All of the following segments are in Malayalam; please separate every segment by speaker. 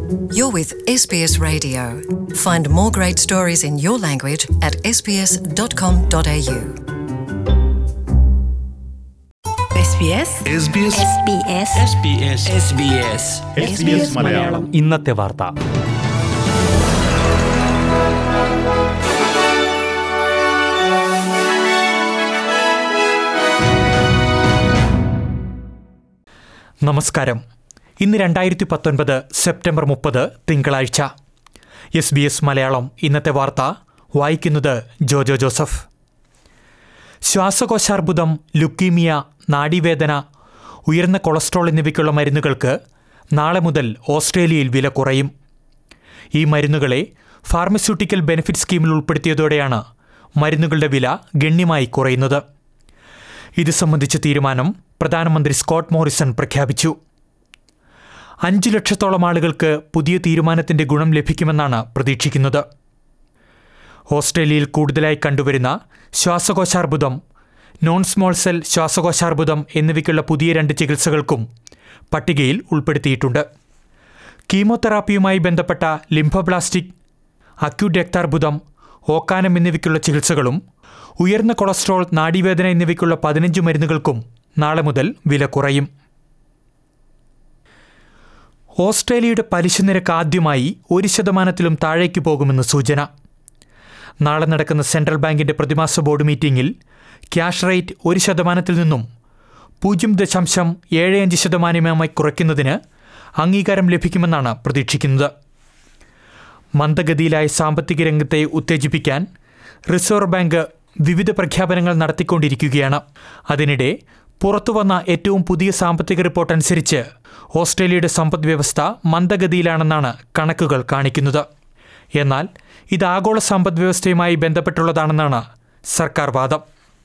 Speaker 1: You're with SBS Radio. Find more great stories in your language at sbs.com.au.
Speaker 2: SBS
Speaker 3: SBS
Speaker 2: SBS
Speaker 4: SBS
Speaker 3: SBS Malayalam
Speaker 5: ഇന്നത്തെ വാർത്ത നമസ്കാരം ഇന്ന് രണ്ടായിരത്തി പത്തൊൻപത് സെപ്റ്റംബർ മുപ്പത് തിങ്കളാഴ്ച എസ് ബി എസ് മലയാളം ഇന്നത്തെ വാർത്ത വായിക്കുന്നത് ജോജോ ജോസഫ് ശ്വാസകോശാർബുദം ലുക്കീമിയ നാഡീവേദന ഉയർന്ന കൊളസ്ട്രോൾ എന്നിവയ്ക്കുള്ള മരുന്നുകൾക്ക് നാളെ മുതൽ ഓസ്ട്രേലിയയിൽ വില കുറയും ഈ മരുന്നുകളെ ഫാർമസ്യൂട്ടിക്കൽ ബെനിഫിറ്റ് സ്കീമിൽ ഉൾപ്പെടുത്തിയതോടെയാണ് മരുന്നുകളുടെ വില ഗണ്യമായി കുറയുന്നത് ഇത് സംബന്ധിച്ച തീരുമാനം പ്രധാനമന്ത്രി സ്കോട്ട് മോറിസൺ പ്രഖ്യാപിച്ചു അഞ്ച് ലക്ഷത്തോളം ആളുകൾക്ക് പുതിയ തീരുമാനത്തിന്റെ ഗുണം ലഭിക്കുമെന്നാണ് പ്രതീക്ഷിക്കുന്നത് ഓസ്ട്രേലിയയിൽ കൂടുതലായി കണ്ടുവരുന്ന ശ്വാസകോശാർബുദം നോൺ സ്മോൾ സെൽ ശ്വാസകോശാർബുദം എന്നിവയ്ക്കുള്ള പുതിയ രണ്ട് ചികിത്സകൾക്കും പട്ടികയിൽ ഉൾപ്പെടുത്തിയിട്ടുണ്ട് കീമോതെറാപ്പിയുമായി ബന്ധപ്പെട്ട ലിംഫോബ്ലാസ്റ്റിക് അക്യൂട്ട് രക്താർബുദം ഓക്കാനം എന്നിവയ്ക്കുള്ള ചികിത്സകളും ഉയർന്ന കൊളസ്ട്രോൾ നാഡീവേദന എന്നിവയ്ക്കുള്ള പതിനഞ്ച് മരുന്നുകൾക്കും നാളെ മുതൽ വില കുറയും ഓസ്ട്രേലിയയുടെ പലിശ നിരക്ക് ആദ്യമായി ഒരു ശതമാനത്തിലും താഴേക്ക് പോകുമെന്ന് സൂചന നാളെ നടക്കുന്ന സെൻട്രൽ ബാങ്കിന്റെ പ്രതിമാസ ബോർഡ് മീറ്റിംഗിൽ ക്യാഷ് റേറ്റ് ഒരു ശതമാനത്തിൽ നിന്നും പൂജ്യം ദശാംശം ഏഴ് അഞ്ച് ശതമാനമായി കുറയ്ക്കുന്നതിന് അംഗീകാരം ലഭിക്കുമെന്നാണ് പ്രതീക്ഷിക്കുന്നത് മന്ദഗതിയിലായ സാമ്പത്തിക രംഗത്തെ ഉത്തേജിപ്പിക്കാൻ റിസർവ് ബാങ്ക് വിവിധ പ്രഖ്യാപനങ്ങൾ നടത്തിക്കൊണ്ടിരിക്കുകയാണ് അതിനിടെ പുറത്തുവന്ന ഏറ്റവും പുതിയ സാമ്പത്തിക റിപ്പോർട്ട് അനുസരിച്ച് ഓസ്ട്രേലിയയുടെ സമ്പദ് വ്യവസ്ഥ മന്ദഗതിയിലാണെന്നാണ് കണക്കുകൾ കാണിക്കുന്നത് എന്നാൽ ഇത് ആഗോള സമ്പദ് വ്യവസ്ഥയുമായി ബന്ധപ്പെട്ടുള്ളതാണെന്നാണ് സർക്കാർ വാദം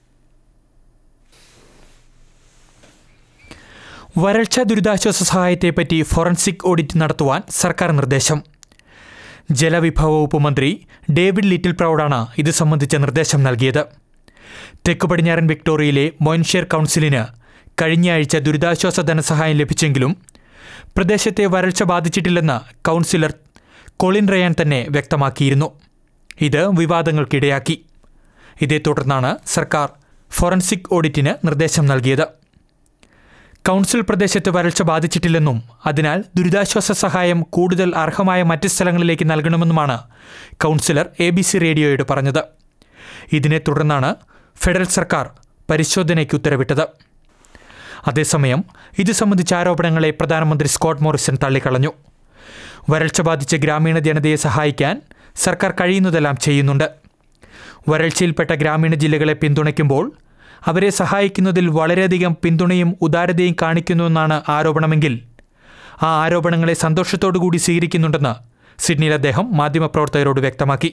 Speaker 5: വരൾച്ച ദുരിതാശ്വാസ സഹായത്തെപ്പറ്റി ഫോറൻസിക് ഓഡിറ്റ് നടത്തുവാൻ സർക്കാർ നിർദ്ദേശം ജലവിഭവ വകുപ്പ് മന്ത്രി ഡേവിഡ് ലിറ്റിൽ പ്രൗഡാണ് ഇത് സംബന്ധിച്ച നിർദ്ദേശം നൽകിയത് തെക്ക് പടിഞ്ഞാറൻ വിക്ടോറിയയിലെ മൊയിൻഷെയർ കൗൺസിലിന് കഴിഞ്ഞയാഴ്ച ദുരിതാശ്വാസ ധനസഹായം ലഭിച്ചെങ്കിലും പ്രദേശത്തെ വരൾച്ച ബാധിച്ചിട്ടില്ലെന്ന് കൗൺസിലർ കൊളിൻ റയാൻ തന്നെ വ്യക്തമാക്കിയിരുന്നു ഇത് വിവാദങ്ങൾക്കിടയാക്കി ഇതേ തുടർന്നാണ് സർക്കാർ ഫോറൻസിക് ഓഡിറ്റിന് നിർദ്ദേശം നൽകിയത് കൗൺസിൽ പ്രദേശത്ത് വരൾച്ച ബാധിച്ചിട്ടില്ലെന്നും അതിനാൽ ദുരിതാശ്വാസ സഹായം കൂടുതൽ അർഹമായ മറ്റ് സ്ഥലങ്ങളിലേക്ക് നൽകണമെന്നുമാണ് കൗൺസിലർ എ ബി സി റേഡിയോയോട് പറഞ്ഞത് ഇതിനെ തുടർന്നാണ് ഫെഡറൽ സർക്കാർ പരിശോധനയ്ക്ക് ഉത്തരവിട്ടത് അതേസമയം ഇത് സംബന്ധിച്ച ആരോപണങ്ങളെ പ്രധാനമന്ത്രി സ്കോട്ട് മോറിസൺ തള്ളിക്കളഞ്ഞു വരൾച്ച ബാധിച്ച ഗ്രാമീണ ജനതയെ സഹായിക്കാൻ സർക്കാർ കഴിയുന്നതെല്ലാം ചെയ്യുന്നുണ്ട് വരൾച്ചയിൽപ്പെട്ട ഗ്രാമീണ ജില്ലകളെ പിന്തുണയ്ക്കുമ്പോൾ അവരെ സഹായിക്കുന്നതിൽ വളരെയധികം പിന്തുണയും ഉദാരതയും കാണിക്കുന്നുവെന്നാണ് ആരോപണമെങ്കിൽ ആ ആരോപണങ്ങളെ സന്തോഷത്തോടു കൂടി സ്വീകരിക്കുന്നുണ്ടെന്ന് സിഡ്നിയിൽ അദ്ദേഹം മാധ്യമപ്രവർത്തകരോട് വ്യക്തമാക്കി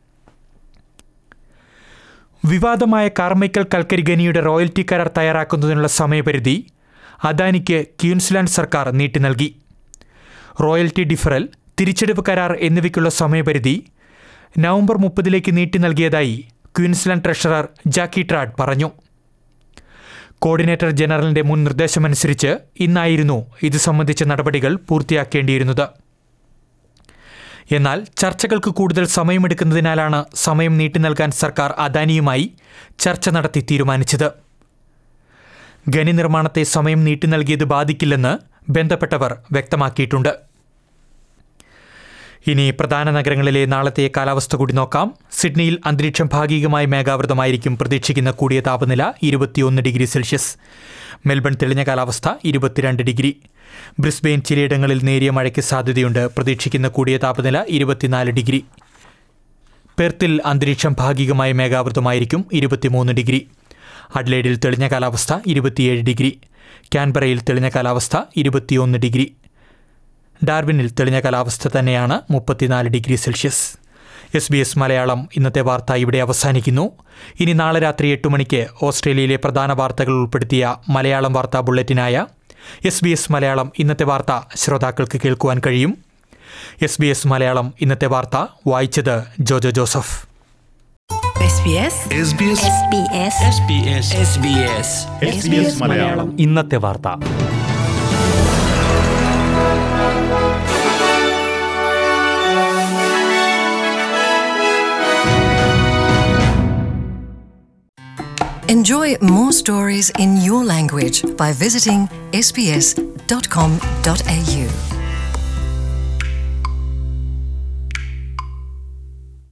Speaker 5: വിവാദമായ കാർമൈക്കൽ കൽക്കരി ഖനിയുടെ റോയൽറ്റി കരാർ തയ്യാറാക്കുന്നതിനുള്ള സമയപരിധി അദാനിക്ക് ക്യൂൻസ്ലാൻഡ് സർക്കാർ നീട്ടി നൽകി റോയൽറ്റി ഡിഫറൽ തിരിച്ചെടുപ്പ് കരാർ എന്നിവയ്ക്കുള്ള സമയപരിധി നവംബർ മുപ്പതിലേക്ക് നീട്ടി നൽകിയതായി ക്വീൻസ്ലാൻഡ് ട്രഷറർ ജാക്കി ട്രാഡ് പറഞ്ഞു കോർഡിനേറ്റർ ജനറലിന്റെ മുൻ നിർദ്ദേശമനുസരിച്ച് ഇന്നായിരുന്നു ഇത് സംബന്ധിച്ച നടപടികൾ പൂർത്തിയാക്കേണ്ടിയിരുന്നത് എന്നാൽ ചർച്ചകൾക്ക് കൂടുതൽ സമയമെടുക്കുന്നതിനാലാണ് സമയം നീട്ടി നൽകാൻ സർക്കാർ അദാനിയുമായി ചർച്ച നടത്തി തീരുമാനിച്ചത് ഖനി നിർമ്മാണത്തെ സമയം നീട്ടി നൽകിയത് ബാധിക്കില്ലെന്ന് ബന്ധപ്പെട്ടവർ വ്യക്തമാക്കിയിട്ടുണ്ട് ഇനി പ്രധാന നഗരങ്ങളിലെ നാളത്തെ കാലാവസ്ഥ കൂടി നോക്കാം സിഡ്നിയിൽ അന്തരീക്ഷം ഭാഗികമായി മേഘാവൃതമായിരിക്കും പ്രതീക്ഷിക്കുന്ന കൂടിയ താപനില ഇരുപത്തിയൊന്ന് ഡിഗ്രി സെൽഷ്യസ് മെൽബൺ തെളിഞ്ഞ കാലാവസ്ഥ ഇരുപത്തിരണ്ട് ഡിഗ്രി ബ്രിസ്ബെയിൻ ചിലയിടങ്ങളിൽ നേരിയ മഴയ്ക്ക് സാധ്യതയുണ്ട് പ്രതീക്ഷിക്കുന്ന കൂടിയ താപനില ഇരുപത്തിനാല് ഡിഗ്രി പെർത്തിൽ അന്തരീക്ഷം ഭാഗികമായി മേഘാവൃതമായിരിക്കും ഇരുപത്തിമൂന്ന് ഡിഗ്രി അഡ്ലേഡിൽ തെളിഞ്ഞ കാലാവസ്ഥ ഇരുപത്തിയേഴ് ഡിഗ്രി ക്യാൻബറയിൽ തെളിഞ്ഞ കാലാവസ്ഥ ഇരുപത്തിയൊന്ന് ഡിഗ്രി ഡാർവിനിൽ തെളിഞ്ഞ കാലാവസ്ഥ തന്നെയാണ് മുപ്പത്തിനാല് degree Celsius S B S Malayalam ഇന്നത്തെ വാർത്ത ഇവിടെ അവസാനിക്കുന്നു ഇനി നാളെ രാത്രി എട്ട് മണിക്ക് ഓസ്ട്രേലിയയിലെ പ്രധാന വാർത്തകൾ ഉൾപ്പെടുത്തിയ മലയാളം വാർത്താ ബുള്ളറ്റിനായ എസ് ബി എസ് മലയാളം ഇന്നത്തെ വാർത്ത ശ്രോതാക്കൾക്ക് കേൾക്കുവാൻ കഴിയും എസ് ബി എസ് മലയാളം ഇന്നത്തെ വാർത്ത വായിച്ചത് Jojo Joseph
Speaker 2: SBS
Speaker 3: SBS
Speaker 2: SBS
Speaker 4: SBS SBS
Speaker 3: SBS Malayalam
Speaker 5: ഇന്നത്തെ വാർത്ത
Speaker 1: Enjoy more stories in your language by visiting sbs.com.au.